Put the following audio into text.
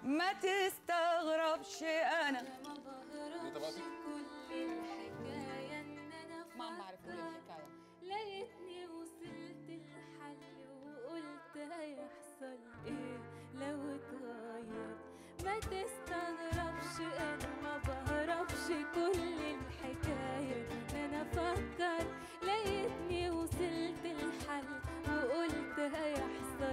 ما تستغربش انا ما بهربش كل الحكاية إن أنا ما عم بعرف كل فكرت الحكايه لقيتني وصلت الحل وقلت هيحصل ايه لو اتغير ما تستغربش انا ما بهربش كل الحكاية ان انا افكر لقيتني وصلت الحل وقلت هيحصل